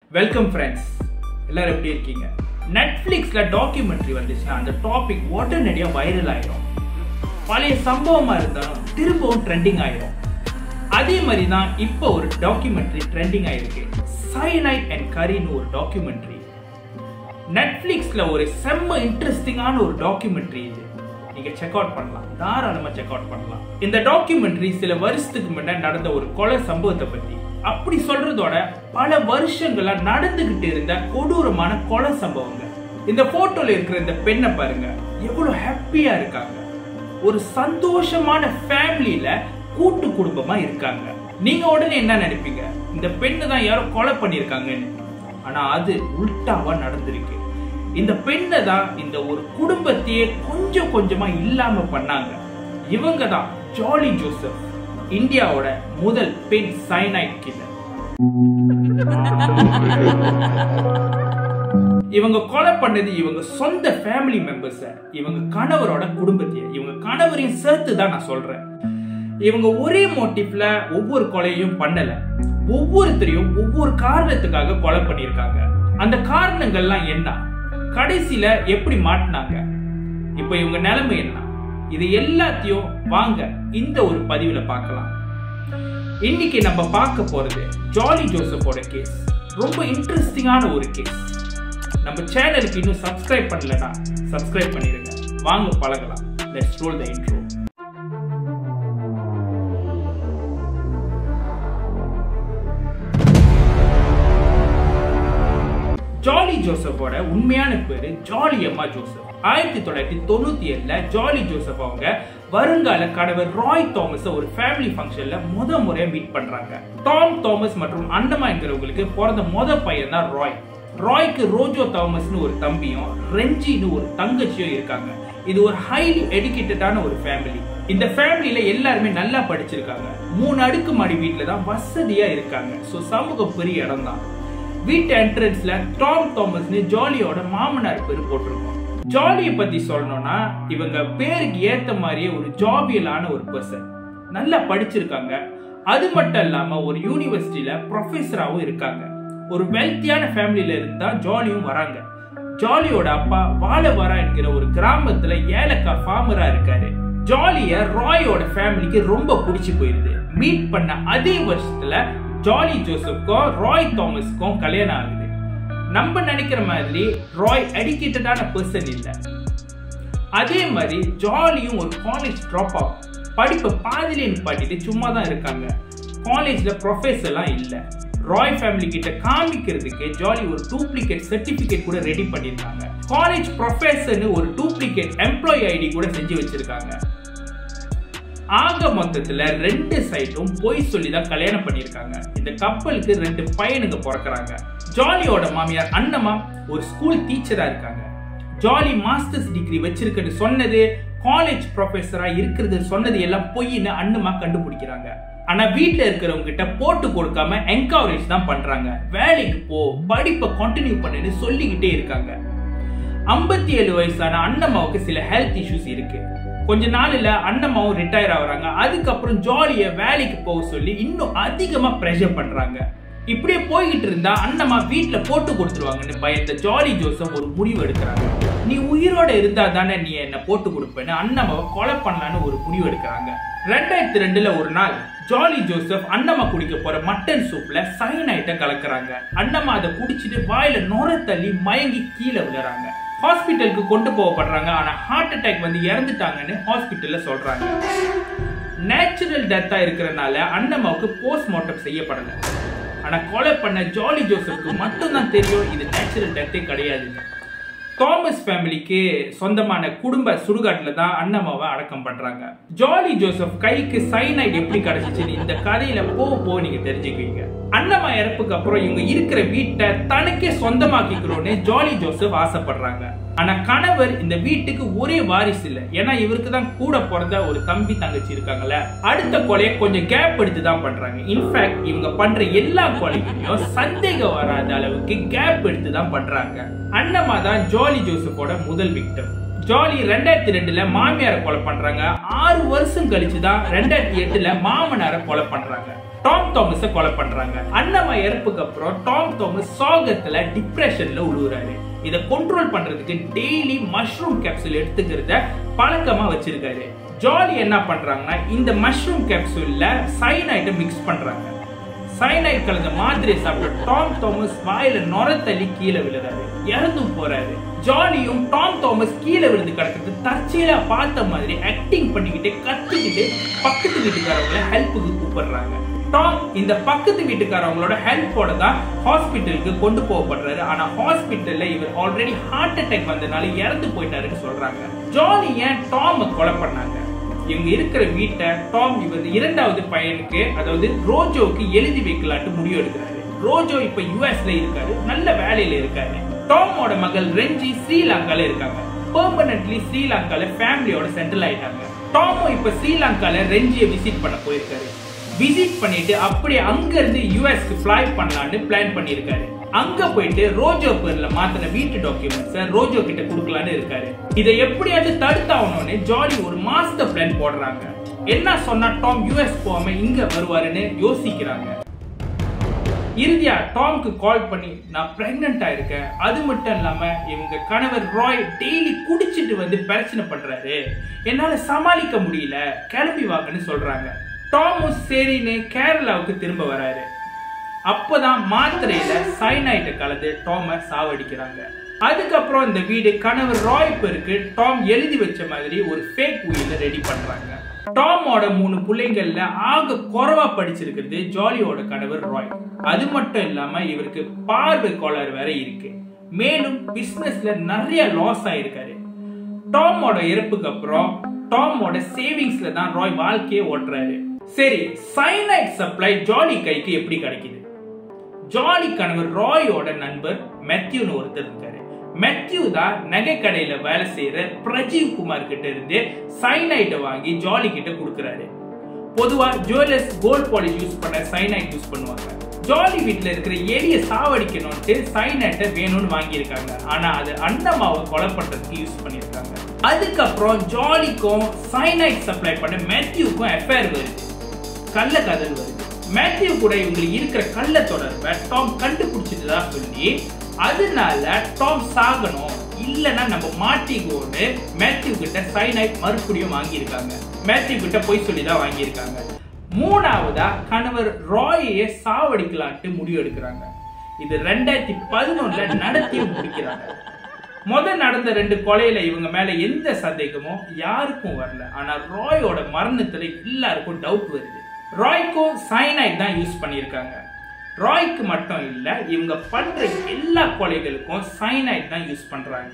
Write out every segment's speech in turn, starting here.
welcome friends எல்லாரும் எப்படி இருக்கீங்க நெட்ஃப்ளிக்ஸ்ல டாக்குமெண்ட்ரி வந்துச்சுன்னா அந்த டாபிக் உடனடியாக வைரல் ஆயிரும் பழைய சம்பவமா இருந்தாலும் திரும்பவும் ட்ரெண்டிங் ஆயிரும் அதே மாதிரி தான் இப்போ ஒரு டாக்குமெண்ட்ரி ட்ரெண்டிங் ஆயிருக்கு சைனைட் அண்ட் கரின்னு ஒரு டாக்குமெண்ட்ரி நெட்ஃப்ளிக்ஸ்ல ஒரு செம்ம இன்ட்ரெஸ்டிங்கான ஒரு டாக்குமெண்ட்ரி இது நீங்க செக் அவுட் பண்ணலாம் தாராளமா செக் அவுட் பண்ணலாம் இந்த டாக்குமெண்ட்ரி சில வருஷத்துக்கு முன்னாடி நடந்த ஒரு கொலை சம்பவத்தை பத்தி அப்படி சொல்றதோட பல வருஷங்களா நடந்துகிட்டு இருந்த கொடூரமான கொலை சம்பவங்க இந்த போட்டோல இருக்கிற இந்த பெண்ணை பாருங்க எவ்வளவு ஹாப்பியா இருக்காங்க ஒரு சந்தோஷமான ஃபேமிலியில கூட்டு குடும்பமா இருக்காங்க நீங்க உடனே என்ன நினைப்பீங்க இந்த பெண்ணை தான் யாரோ கொலை பண்ணிருக்காங்கன்னு ஆனா அது உல்டாவா நடந்திருக்கு இந்த பெண்ணை தான் இந்த ஒரு குடும்பத்தையே கொஞ்சம் கொஞ்சமா இல்லாம பண்ணாங்க இவங்க தான் ஜாலி ஜோசப் இந்தியாவோட முதல் பெண் சைனைட் கில்லர் இவங்க கொலை பண்ணது இவங்க சொந்த ஃபேமிலி மெம்பர்ஸ இவங்க கணவரோட குடும்பத்தைய இவங்க கணவரையும் சேர்த்து தான் நான் சொல்றேன் இவங்க ஒரே மோட்டிவ்ல ஒவ்வொரு கொலையும் பண்ணல ஒவ்வொருத்தரையும் ஒவ்வொரு காரணத்துக்காக கொலை பண்ணியிருக்காங்க அந்த காரணங்கள்லாம் என்ன கடைசியில எப்படி மாட்டினாங்க இப்ப இவங்க நிலைமை என்ன இது எல்லாத்தையும் வாங்க இந்த ஒரு பதிவுல பார்க்கலாம் இன்னைக்கு நம்ம பார்க்க போறது ஜாலி ஜோசப்போட கேஸ் ரொம்ப இன்ட்ரெஸ்டிங்கான ஒரு கேஸ் நம்ம சேனலுக்கு இன்னும் சப்ஸ்கிரைப் பண்ணலனா சப்ஸ்கிரைப் பண்ணிருங்க வாங்க பழகலாம் let's roll the intro Jolly ஜோசப்போட உண்மையான பேரு ஜாலி அம்மா ஜோசப் ஆயிரத்தி தொள்ளாயிரத்தி தொண்ணூத்தி ஏழுல ஜாலி ஜோசப் அவங்க வருங்கால கணவர் ராய் தாமஸ் ஒரு ஃபேமிலி ஃபங்க்ஷன்ல முத முறையா மீட் பண்றாங்க டாம் தாமஸ் மற்றும் அண்டமா என்கிறவங்களுக்கு பிறந்த முத பையன் தான் ராய் ராய்க்கு ரோஜோ தாமஸ்னு ஒரு தம்பியும் ரெஞ்சின்னு ஒரு தங்கச்சியும் இருக்காங்க இது ஒரு ஹைலி எடுக்கேட்டடான ஒரு ஃபேமிலி இந்த ஃபேமிலியில எல்லாருமே நல்லா படிச்சிருக்காங்க மூணு அடுக்கு மாடி வீட்டுல தான் வசதியா இருக்காங்க ஸோ சமூக பெரிய இடம் தான் வீட்டு என்ட்ரன்ஸ்ல டாம் தாமஸ்னு ஜாலியோட மாமனார் பேர் போட்டிருக்கோம் ஜாலியை பத்தி சொல்லணும்னா இவங்க பேருக்கு ஏத்த மாதிரியே ஒரு ஜாபியலான ஒரு பர்சன் நல்லா படிச்சிருக்காங்க அது மட்டும் இல்லாம ஒரு யூனிவர்சிட்டியில ப்ரொஃபஸராகவும் இருக்காங்க ஒரு வெல்த்தியான ஃபேமிலியில இருந்தா ஜாலியும் வராங்க ஜாலியோட அப்பா வாழவரா என்கிற ஒரு கிராமத்துல ஏலக்காய் ஃபார்மரா இருக்காரு ஜாலிய ராயோட ஃபேமிலிக்கு ரொம்ப பிடிச்சு போயிருது மீட் பண்ண அதே வருஷத்துல ஜாலி ஜோசப்க்கும் ராய் தாமஸ்க்கும் கல்யாணம் ஆகுது நம்ம நினைக்கிற மாதிரி ராய் எடிக்கேட்டடான பர்சன் இல்ல அதே மாதிரி ஜாலியும் ஒரு காலேஜ் ட்ராப் ஆகும் படிப்பை பாதியிலே நிப்பாட்டிட்டு சும்மா தான் இருக்காங்க காலேஜ்ல ப்ரொஃபஸர்லாம் இல்ல ராய் ஃபேமிலி கிட்ட காமிக்கிறதுக்கு ஜாலி ஒரு டூப்ளிகேட் சர்டிபிகேட் கூட ரெடி பண்ணிருக்காங்க காலேஜ் ப்ரொஃபஸர்னு ஒரு டூப்ளிகேட் எம்ப்ளாயி ஐடி கூட செஞ்சு வச்சிருக்காங்க ஆக மொத்தத்துல ரெண்டு சைடும் பொய் சொல்லி தான் கல்யாணம் பண்ணியிருக்காங்க இந்த கப்பலுக்கு ரெண்டு பையனுங்க பிறக்கிறாங்க ஜாலியோட மாமியார் அண்ணமா ஒரு ஸ்கூல் டீச்சரா இருக்காங்க ஜாலி மாஸ்டர்ஸ் டிகிரி வச்சிருக்குன்னு சொன்னது காலேஜ் ப்ரொஃபஸரா இருக்கிறது சொன்னது எல்லாம் பொய்ன்னு அண்ணமா கண்டுபிடிக்கிறாங்க ஆனா வீட்டுல இருக்கிறவங்க கிட்ட போட்டு கொடுக்காம என்கரேஜ் தான் பண்றாங்க வேலைக்கு போ படிப்பை கண்டினியூ பண்ணுன்னு சொல்லிக்கிட்டே இருக்காங்க ஐம்பத்தி ஏழு வயசான அண்ணம்மாவுக்கு சில ஹெல்த் இஷ்யூஸ் இருக்கு கொஞ்ச நாள்ல அண்ணம்மாவும் ரிட்டையர் ஆகுறாங்க அதுக்கப்புறம் ஜாலிய வேலைக்கு போக சொல்லி இன்னும் அதிகமா ப்ரெஷர் பண்றாங்க இப்படியே போய்கிட்டு இருந்தா அண்ணம்மா வீட்டுல போட்டு கொடுத்துருவாங்கன்னு பயந்த ஜாலி ஜோசப் ஒரு முடிவு எடுக்கிறாங்க நீ உயிரோட இருந்தா தானே நீ என்ன போட்டு கொடுப்பேன்னு அண்ணம்மாவை கொலை பண்ணலான்னு ஒரு முடிவு எடுக்கிறாங்க ரெண்டாயிரத்தி ரெண்டுல ஒரு நாள் ஜாலி ஜோசப் அண்ணம்மா குடிக்க போற மட்டன் சூப்ல சைனைட்ட கலக்குறாங்க அண்ணம்மா அதை குடிச்சிட்டு வாயில நுர தள்ளி மயங்கி கீழே விழுறாங்க ஹாஸ்பிட்டலுக்கு கொண்டு போகப்படுறாங்க ஆனா ஹார்ட் அட்டாக் வந்து இறந்துட்டாங்கன்னு ஹாஸ்பிட்டல்ல சொல்றாங்க நேச்சுரல் டெத்தா இருக்கிறனால அண்ணம்மாவுக்கு போஸ்ட்மார்ட்டம் செய்யப்படல ஆனா கொலை பண்ண ஜாலி ஜோசப்க்கு மட்டும்தான் தெரியும் இது நேச்சுரல் டெத்தே கிடையாது தாமஸ் ஃபேமிலிக்கு சொந்தமான குடும்ப சுடுகாட்டுல தான் அண்ணம்மாவை அடக்கம் பண்றாங்க ஜாலி ஜோசப் கைக்கு சைனைட் எப்படி கிடைச்சிச்சுன்னு இந்த கதையில போக போக நீங்க தெரிஞ்சுக்குவீங்க அண்ணம்மா இறப்புக்கு அப்புறம் இவங்க இருக்கிற வீட்டை தனக்கே சொந்தமாக்கிக்கிறோன்னு ஜாலி ஜோசப் ஆசைப்படுறாங்க ஆனா கணவர் இந்த வீட்டுக்கு ஒரே வாரிசு இல்ல ஏன்னா இவருக்கு தான் கூட பிறந்த ஒரு தம்பி தங்கச்சி இருக்காங்கல்ல அடுத்த கொலையை கொஞ்சம் கேப் எடுத்து தான் பண்றாங்க இன்ஃபேக்ட் இவங்க பண்ற எல்லா கொலைகளையும் சந்தேகம் வராத அளவுக்கு கேப் எடுத்து தான் பண்றாங்க அண்ணம்மா தான் ஜாலி ஜோசப்போட முதல் விக்டம் ஜாலி ரெண்டாயிரத்தி ரெண்டுல மாமியாரை கொலை பண்றாங்க ஆறு வருஷம் கழிச்சு தான் ரெண்டாயிரத்தி எட்டுல மாமனாரை கொலை பண்றாங்க டாம் தாமஸ கொலை பண்றாங்க அண்ணம்மா இறப்புக்கு அப்புறம் டாம் தாமஸ் சோகத்துல டிப்ரெஷன்ல உழுவுறாரு இதை கண்ட்ரோல் பண்றதுக்கு டெய்லி மஷ்ரூம் கேப்சூல் எடுத்துக்கிறத பழக்கமா வச்சிருக்காரு ஜாலி என்ன பண்றாங்கன்னா இந்த மஷ்ரூம் கேப்சூல்ல சைனைட்டை மிக்ஸ் பண்றாங்க சைனைட் கலந்த மாத்திரை சாப்பிட்ட டாம் தாமஸ் வாயில நொர தள்ளி கீழே விழுறாரு இறந்தும் போறாரு ஜாலியும் டாம் தாமஸ் கீழே விழுந்து கிடக்கிறது தற்செயலா பார்த்த மாதிரி ஆக்டிங் பண்ணிக்கிட்டு கத்திக்கிட்டு பக்கத்து வீட்டுக்காரவங்கள ஹெல்ப்புக்கு கூப்பிடுறாங்க டாம் இந்த பக்கத்து வீட்டுக்காரவங்களோட ஹெல்ப்போட தான் ஹாஸ்பிட்டலுக்கு கொண்டு போகப்படுறாரு ஆனா ஹாஸ்பிட்டல்ல இவர் ஆல்ரெடி ஹார்ட் அட்டாக் வந்தனால இறந்து போயிட்டாருன்னு சொல்றாங்க ஜாலி ஏன் டாம் கொலை பண்ணாங்க இவங்க இருக்கிற வீட்டை டாம் இவர் இரண்டாவது பையனுக்கு அதாவது ரோஜோவுக்கு எழுதி வைக்கலான்ட்டு முடிவு எடுக்கிறாரு ரோஜோ இப்ப யூஎஸ்ல இருக்காரு நல்ல வேலையில இருக்காரு டாமோட மகள் ரெஞ்சி ஸ்ரீலங்கால இருக்காங்க பெர்மனன்ட்லி ஸ்ரீலங்கால ஃபேமிலியோட செட்டில் ஆயிட்டாங்க டாமும் இப்ப ஸ்ரீலங்கால ரெஞ்சியை விசிட் பண்ண போயிருக்காரு விசிட் பண்ணிட்டு அப்படியே அங்க இருந்து யூஎஸ்க்கு ஃபிளை பண்ணலான்னு பிளான் பண்ணிருக்காரு அங்க போயிட்டு ரோஜோ பேர்ல மாத்தின வீட்டு டாக்குமெண்ட்ஸ ரோஜோ கிட்ட கொடுக்கலான்னு இருக்காரு இதை எப்படியாச்சும் தடுத்தாகணும்னு ஜாலி ஒரு மாஸ்டர் பிளான் போடுறாங்க என்ன சொன்னா டாம் யூஎஸ் போகாம இங்க வருவாருன்னு யோசிக்கிறாங்க இறுதியா டாம்க்கு கால் பண்ணி நான் பிரெக்னெண்டா இருக்கேன் அது மட்டும் இல்லாம இவங்க கணவர் ராய் டெய்லி குடிச்சிட்டு வந்து பிரச்சனை பண்றாரு என்னால சமாளிக்க முடியல கிளம்பி வாங்கன்னு சொல்றாங்க டாமும் சரின்னு கேரளாவுக்கு திரும்ப வராரு அப்பதான் மாத்திரையில சைனைட்டை கலந்து டாம சாவடிக்கிறாங்க அதுக்கப்புறம் இந்த வீடு கணவர் ராய் பேருக்கு டாம் எழுதி வச்ச மாதிரி ஒரு ஃபேக் உயில ரெடி பண்றாங்க டாமோட மூணு பிள்ளைங்கள்ல ஆக குறைவா படிச்சிருக்கிறது ஜாலியோட கணவர் ராய் அது மட்டும் இல்லாம இவருக்கு பார்வை கோளாறு வேற இருக்கு மேலும் பிசினஸ்ல நிறைய லாஸ் ஆயிருக்காரு டாமோட இறப்புக்கு அப்புறம் டாமோட சேவிங்ஸ்ல தான் ராய் வாழ்க்கையை ஓட்டுறாரு சரி சைனைட் சப்ளை ஜாலி கைக்கு எப்படி கிடைக்குது ஜாலி கணவர் ராயோட நண்பர் மெத்யூன்னு ஒருத்தர் இருக்காரு மெத்யூ தான் நகை கடையில வேலை செய்யற பிரஜீவ் குமார் கிட்ட இருந்து சைனைட்டை வாங்கி ஜாலி கிட்ட கொடுக்கறாரு பொதுவா ஜுவல்லர்ஸ் கோல்ட் பாலிஷ் யூஸ் பண்ண சைனைட் யூஸ் பண்ணுவாங்க ஜாலி வீட்ல இருக்கிற எலிய சாவடிக்கணும்ட்டு சைனைட்டை வேணும்னு வாங்கியிருக்காங்க ஆனா அது அண்ணமாவை கொலை பண்றதுக்கு யூஸ் பண்ணியிருக்காங்க அதுக்கப்புறம் ஜாலிக்கும் சைனைட் சப்ளை பண்ண மேத்யூக்கும் எஃப்ஐஆர் வருது கள்ள கதல் வருது மேத்யூ கூட இவங்களுக்கு இருக்கிற கள்ள தொடர்பை டாம் கண்டுபிடிச்சிட்டு தான் சொல்லி அதனால டாம் சாகணும் இல்லைன்னா நம்ம மாட்டிக்குவோன்னு மேத்யூ கிட்ட சைனைட் மறுபடியும் வாங்கியிருக்காங்க மேத்யூ கிட்ட போய் சொல்லி தான் வாங்கியிருக்காங்க மூணாவதா கணவர் ராயையே சாவடிக்கலான்ட்டு முடிவு எடுக்கிறாங்க இது ரெண்டாயிரத்தி பதினொன்னுல நடத்தியும் முடிக்கிறாங்க முத நடந்த ரெண்டு கொலையில இவங்க மேல எந்த சந்தேகமும் யாருக்கும் வரல ஆனா ராயோட மரணத்துல எல்லாருக்கும் டவுட் வருது ராய்க்கும் சைனைட் தான் யூஸ் பண்ணியிருக்காங்க ராய்க்கு மட்டும் இல்ல இவங்க பண்ற எல்லா கொலைகளுக்கும் சைனைட் தான் யூஸ் பண்றாங்க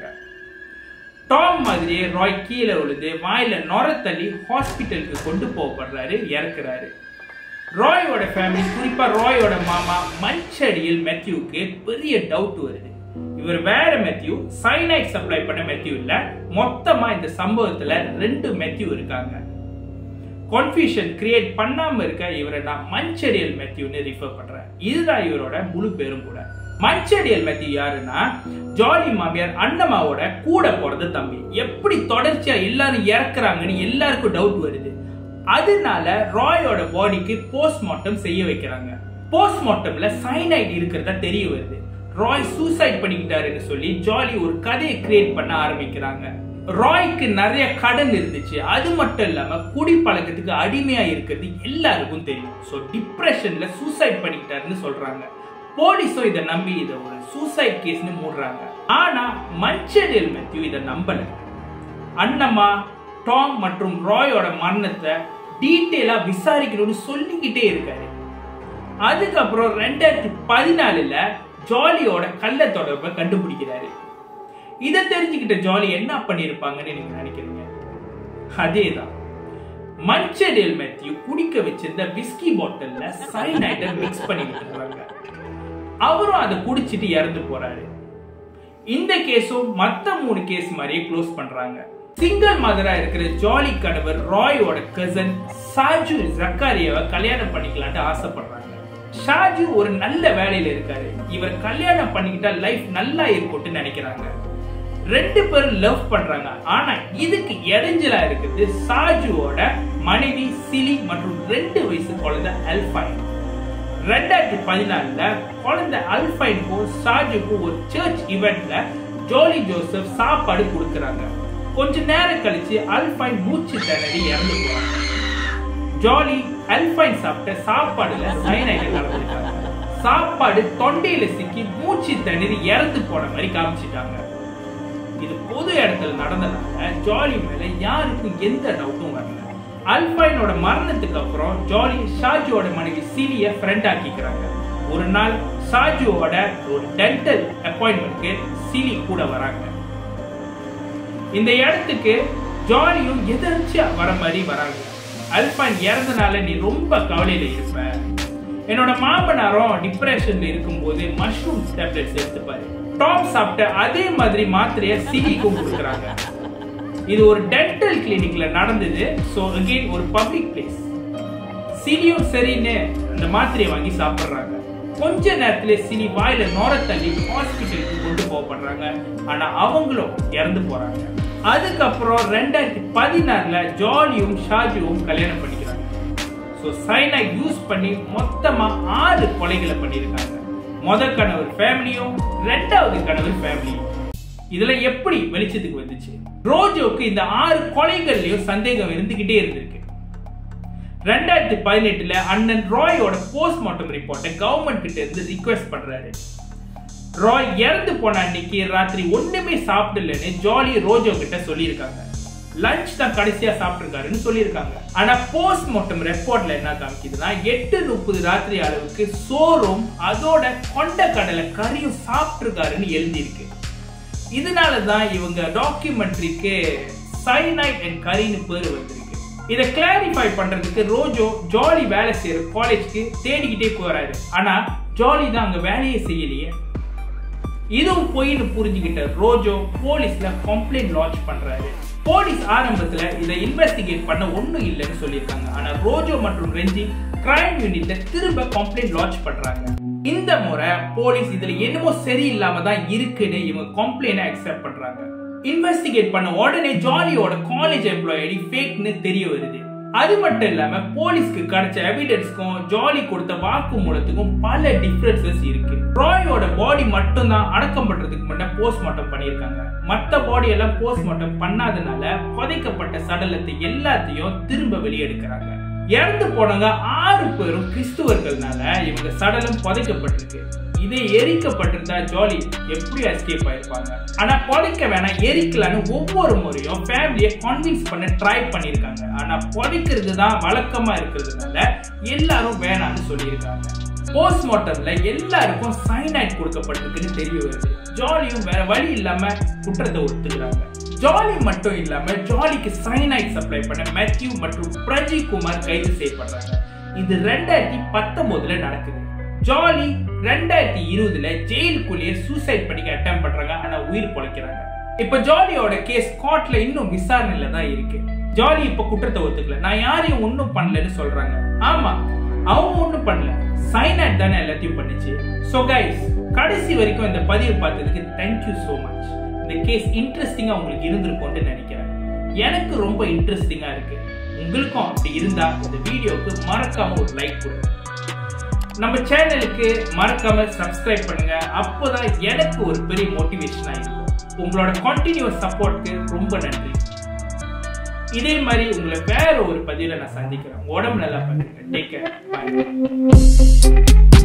டாம் மாதிரியே ராய் கீழே விழுந்து வாயில நொர தள்ளி ஹாஸ்பிட்டலுக்கு கொண்டு போகப்படுறாரு இறக்குறாரு ராயோட ஃபேமிலி குறிப்பா ராயோட மாமா மஞ்சடியில் மெத்யூக்கு பெரிய டவுட் வருது இவர் வேற மெத்யூ சைனைட் சப்ளை பண்ண மெத்யூ இல்ல மொத்தமா இந்த சம்பவத்துல ரெண்டு மெத்யூ இருக்காங்க கன்ஃபியூஷன் கிரியேட் பண்ணாம இருக்க இவரை நான் மஞ்சடியல் மெத்யூன்னு ரிஃபர் பண்றேன் இதுதான் இவரோட முழு பேரும் கூட மஞ்சடியல் மெத்யூ யாருன்னா ஜாலி மாமியார் அண்ணம்மாவோட கூட பிறந்த தம்பி எப்படி தொடர்ச்சியா எல்லாரும் இறக்குறாங்கன்னு எல்லாருக்கும் டவுட் வருது அதனால ராயோட பாடிக்கு போஸ்ட்மார்ட்டம் செய்ய வைக்கிறாங்க போஸ்ட்மார்ட்டம்ல சைனைட் இருக்கிறதா தெரிய வருது ராய் சூசைட் பண்ணிக்கிட்டாருன்னு சொல்லி ஜாலி ஒரு கதையை கிரியேட் பண்ண ஆரம்பிக்கிறாங்க ராய்க்கு நிறைய கடன் இருந்துச்சு அது மட்டும் இல்லாம குடி பழக்கத்துக்கு அடிமையா இருக்கிறது எல்லாருக்கும் தெரியும் ஸோ டிப்ரெஷன்ல சூசைட் பண்ணிக்கிட்டாருன்னு சொல்றாங்க போலீஸும் இதை நம்பி இதை ஒரு சூசைட் கேஸ்னு மூடுறாங்க ஆனா மஞ்சள் மெத்யூ இதை நம்பல அண்ணம்மா டாம் மற்றும் ராயோட மரணத்தை டீட்டெயிலா விசாரிக்கணும்னு சொல்லிக்கிட்டே இருக்காரு அதுக்கப்புறம் ரெண்டாயிரத்தி பதினாலுல ஜாலியோட கள்ள தொடர்பை கண்டுபிடிக்கிறாரு இதை தெரிஞ்சுக்கிட்ட ஜாலி என்ன பண்ணிருப்பாங்கன்னு நீங்க நினைக்கிறீங்க அதேதான் மஞ்சள் மெத்யூ குடிக்க வச்சிருந்த விஸ்கி பாட்டில்ல சைனைட்டை மிக்ஸ் பண்ணி விட்டுறாங்க அவரும் அதை குடிச்சிட்டு இறந்து போறாரு இந்த கேஸும் மத்த மூணு கேஸ் மாதிரியே க்ளோஸ் பண்றாங்க சிங்கிள் மதரா இருக்கிற ஜாலி கணவர் ராயோட கசன் சாஜு ஜக்காரியாவை கல்யாணம் பண்ணிக்கலான்ட்டு ஆசைப்படுறாங்க ஷாஜு ஒரு நல்ல வேலையில இருக்காரு இவர் கல்யாணம் பண்ணிக்கிட்டா லைஃப் நல்லா இருக்கும்னு நினைக்கிறாங்க ரெண்டு பேரும் லவ் பண்றாங்க ஆனா இதுக்கு இடைஞ்சலா இருக்குது சாஜுவோட மனைவி சிலி மற்றும் ரெண்டு வயசு குழந்தை அல்ஃபைன் ரெண்டாயிரத்தி பதினாலுல குழந்தை அல்ஃபைனுக்கும் ஷாஜுக்கும் ஒரு சர்ச் இவெண்ட்ல ஜோலி ஜோசப் சாப்பாடு கொடுக்கறாங்க கொஞ்ச நேரம் கழிச்சு அல்ஃபைன் மூச்சு திணறி இறந்து போறாங்க ஜாலி அல்ஃபைன் சாப்பிட்ட சாப்பாடுல சைனைடு கலந்துருக்காங்க சாப்பாடு தொண்டையில சிக்கி மூச்சு திணறி இறந்து போன மாதிரி காமிச்சிட்டாங்க இது பொது இடத்துல நடந்தனால ஜாலி மேல யாருக்கும் எந்த டவுட்டும் வரல அல்பைனோட மரணத்துக்கு அப்புறம் ஜாலி ஷாஜுவோட மனைவி சிலிய ஃப்ரெண்ட் ஆக்கிக்கிறாங்க ஒரு நாள் ஷாஜுவோட ஒரு டென்டல் அப்பாயின்மெண்ட்க்கு சிலி கூட வராங்க இந்த இடத்துக்கு ஜாலியும் எதிர்ச்சியா வர மாதிரி வராங்க அல்பைன் இறந்தனால நீ ரொம்ப கவலையில இருப்ப என்னோட மாமனாரும் டிப்ரெஷன்ல இருக்கும்போது மஷ்ரூம் டேப்லெட்ஸ் எடுத்துப்பாரு டாம் சாப்பிட்ட அதே மாதிரி மாத்திரைய சிலிக்கும் கொடுக்குறாங்க இது ஒரு டென்டல் கிளினிக்ல நடந்தது ஸோ அகெயின் ஒரு பப்ளிக் பிளேஸ் சிலியும் சரின்னு அந்த மாத்திரையை வாங்கி சாப்பிடுறாங்க கொஞ்ச நேரத்துல சிலி வாயில நோர தள்ளி ஹாஸ்பிட்டலுக்கு கொண்டு போகப்படுறாங்க ஆனா அவங்களும் இறந்து போறாங்க அதுக்கப்புறம் ரெண்டாயிரத்தி பதினாறுல ஜாலியும் ஷாஜுவும் கல்யாணம் பண்ணிக்கிறாங்க ஸோ சைனா யூஸ் பண்ணி மொத்தமா ஆறு கொலைகளை பண்ணியிருக்காங்க முத கணவர் ஃபேமிலியும் ரெண்டாவது கணவர் ஃபேமிலியும் இதுல எப்படி வெளிச்சத்துக்கு வந்துச்சு ரோஜோக்கு இந்த ஆறு கொலைகள்லயும் சந்தேகம் இருந்துகிட்டே இருந்திருக்கு ரெண்டாயிரத்தி பதினெட்டுல அண்ணன் ராயோட போஸ்ட்மார்ட்டம் ரிப்போர்ட்டை கவர்மெண்ட் கிட்ட இருந்து ரிக்வெஸ்ட் பண்றாரு ராய் இறந்து போன அன்னைக்கு ராத்திரி ஒண்ணுமே சாப்பிடலன்னு ஜாலி ரோஜோ கிட்ட சொல்லியிருக்காங்க லஞ்ச் தான் கடைசியா சாப்பிட்டிருக்காருன்னு சொல்லியிருக்காங்க ஆனா போஸ்ட்மார்ட்டம் ரெப்போர்ட்ல என்ன காமிக்குதுன்னா எட்டு முப்பது ராத்திரி அளவுக்கு சோறும் அதோட கொண்ட கடலை கறியும் சாப்பிட்டிருக்காருன்னு எழுதியிருக்கு இதனால தான் இவங்க டாக்குமெண்ட்ரிக்கு சைனைட் அண்ட் கரின்னு பேர் வந்திருக்கு இதை கிளாரிஃபை பண்றதுக்கு ரோஜோ ஜாலி வேலை செய்யற காலேஜ்க்கு தேடிக்கிட்டே போறாரு ஆனா ஜாலி தான் அங்க வேலையே செய்யலையே இதுவும் பொய்னு புரிஞ்சுக்கிட்ட ரோஜோ போலீஸ்ல கம்ப்ளைண்ட் லான்ச் பண்றாரு போலீஸ் ஆரம்பத்துல இதை இன்வெஸ்டிகேட் பண்ண ஒண்ணும் இல்லைன்னு சொல்லியிருக்காங்க ஆனா ரோஜோ மற்றும் ரெஞ்சி கிரைம் யூனிட்ல திரும்ப கம்ப்ளைண்ட் லான்ச் பண்றாங்க இந்த முறை போலீஸ் இதுல என்னமோ சரியில்லாம தான் இருக்குன்னு இவங்க கம்ப்ளைண்ட் அக்செப்ட் பண்றாங்க இன்வெஸ்டிகேட் பண்ண உடனே ஜாலியோட காலேஜ் எம்ப்ளாயி ஐடி ஃபேக்னு தெரிய வருது அது மட்டும் இல்லாம போலீஸ்க்கு கிடைச்ச எவிடன்ஸ்க்கும் ஜாலி கொடுத்த வாக்குமூலத்துக்கும் பல டிஃபரன்சஸ் இருக்கு ராயோட பாடி மட்டும் தான் அடக்கம் பண்றதுக்கு முன்ன போஸ்ட்மார்ட்டம் பண்ணியிருக்காங்க மத்த பாடி எல்லாம் போஸ்ட்மார்ட்டம் பண்ணாதனால புதைக்கப்பட்ட சடலத்தை எல்லாத்தையும் திரும்ப வெளியெடுக்கிறாங்க இறந்து போனவங்க ஆறு பேரும் கிறிஸ்துவர்கள்னால இவங்க சடலம் புதைக்கப்பட்டிருக்கு இதே எரிக்கப்பட்டிருந்தா ஜாலி எப்படி எஸ்கேப் ஆயிருப்பாங்க ஆனா புதைக்க வேணாம் எரிக்கலான்னு ஒவ்வொரு முறையும் ஃபேமிலியை கன்வின்ஸ் பண்ண ட்ரை பண்ணிருக்காங்க ஆனா புதைக்கிறது தான் வழக்கமா இருக்கிறதுனால எல்லாரும் வேணாம்னு சொல்லியிருக்காங்க போஸ்ட்மார்ட்டம்ல எல்லாருக்கும் சைனைட் கொடுக்கப்பட்டிருக்குன்னு தெரிய வருது ஜாலியும் வேற வழி இல்லாம குற்றத்தை ஒத்துக்கிறாங்க ஜாலி மட்டும் இல்லாம ஜாலிக்கு சைனைட் சப்ளை பண்ண மேத்யூ மற்றும் பிரஜி குமார் கைது செய்யப்படுறாங்க இது ரெண்டாயிரத்தி பத்தொன்பதுல நடக்குது ஜாலி ரெண்டாயிரத்தி இருபதுல ஜெயிலுக்குள்ளேயே சூசைட் பண்ணிக்க அட்டம் பண்றாங்க ஆனா உயிர் பொழைக்கிறாங்க இப்ப ஜாலியோட கேஸ் கோர்ட்ல இன்னும் விசாரணையில தான் இருக்கு ஜாலி இப்ப குற்றத்தை ஒத்துக்கல நான் யாரையும் ஒன்னும் பண்ணலன்னு சொல்றாங்க ஆமா அவங்க ஒண்ணும் பண்ணல சைனாட் தானே எல்லாத்தையும் பண்ணுச்சு சோ கைஸ் கடைசி வரைக்கும் இந்த பதிவு பார்த்ததுக்கு தேங்க்யூ so மச் இந்த கேஸ் இன்ட்ரெஸ்டிங்கா உங்களுக்கு இருந்திருக்கும்னு நினைக்கிறேன் எனக்கு ரொம்ப இன்ட்ரெஸ்டிங்கா இருக்கு உங்களுக்கும் அப்படி இருந்தா இந்த வீடியோவுக்கு மறக்காம ஒரு லைக் கொடுங்க நம்ம சேனலுக்கு மறக்காம சப்ஸ்கிரைப் பண்ணுங்க அப்போதான் எனக்கு ஒரு பெரிய மோட்டிவேஷனா இருக்கும் உங்களோட கண்டினியூஸ் சப்போர்ட்க்கு ரொம்ப நன்றி இதே மாதிரி உங்களை வேற ஒரு பதிவில் நான் சந்திக்கிறேன் உடம்பு நல்லா பண்ணுங்க டேக் கேர் பாய்